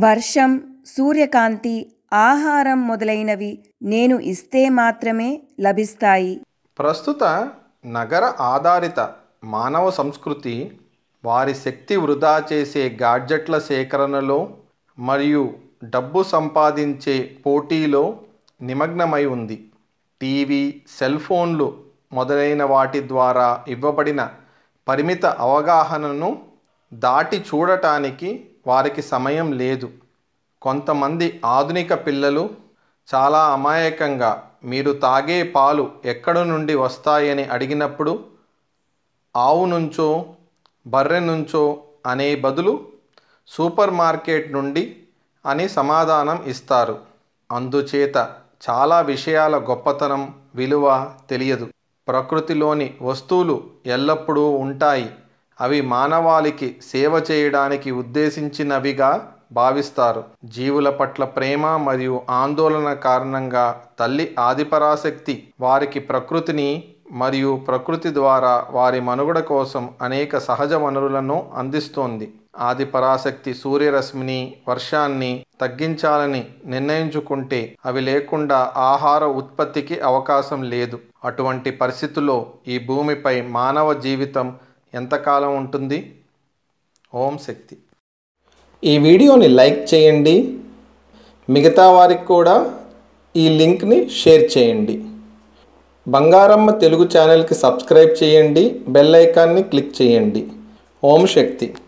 వర్షం సూర్యకాంతి ఆహారం మొదలైనవి నేను ఇస్తే మాత్రమే లభిస్తాయి ప్రస్తుత నగర ఆధారిత మానవ సంస్కృతి వారి శక్తి వృధా చేసే గాడ్జెట్ల సేకరణలో మరియు డబ్బు సంపాదించే పోటీలో నిమగ్నమై ఉంది టీవీ సెల్ ఫోన్లు మొదలైన వాటి ద్వారా ఇవ్వబడిన పరిమిత అవగాహనను దాటి చూడటానికి వారికి సమయం లేదు కొంతమంది ఆధునిక పిల్లలు చాలా అమాయకంగా మీరు తాగే పాలు ఎక్కడ నుండి వస్తాయని అడిగినప్పుడు ఆవు నుంచో బర్రె నుంచో అనే బదులు సూపర్ మార్కెట్ నుండి అని సమాధానం ఇస్తారు అందుచేత చాలా విషయాల గొప్పతనం విలువ తెలియదు ప్రకృతిలోని వస్తువులు ఎల్లప్పుడూ ఉంటాయి అవి మానవాళికి సేవ చేయడానికి ఉద్దేశించినవిగా భావిస్తారు జీవుల పట్ల ప్రేమ మరియు ఆందోళన కారణంగా తల్లి ఆదిపరాశక్తి వారికి ప్రకృతిని మరియు ప్రకృతి ద్వారా వారి మనుగడ కోసం అనేక సహజ వనరులను అందిస్తోంది ఆది పరాశక్తి సూర్యరశ్మిని వర్షాన్ని తగ్గించాలని నిర్ణయించుకుంటే అవి లేకుండా ఆహార ఉత్పత్తికి అవకాశం లేదు అటువంటి పరిస్థితుల్లో ఈ భూమిపై మానవ జీవితం ఎంతకాలం ఉంటుంది ఓం శక్తి ఈ వీడియోని లైక్ చేయండి మిగతా వారికి కూడా ఈ లింక్ని షేర్ చేయండి బంగారమ్మ తెలుగు ఛానల్కి సబ్స్క్రైబ్ చేయండి బెల్ ఐకాన్ని క్లిక్ చేయండి ఓం శక్తి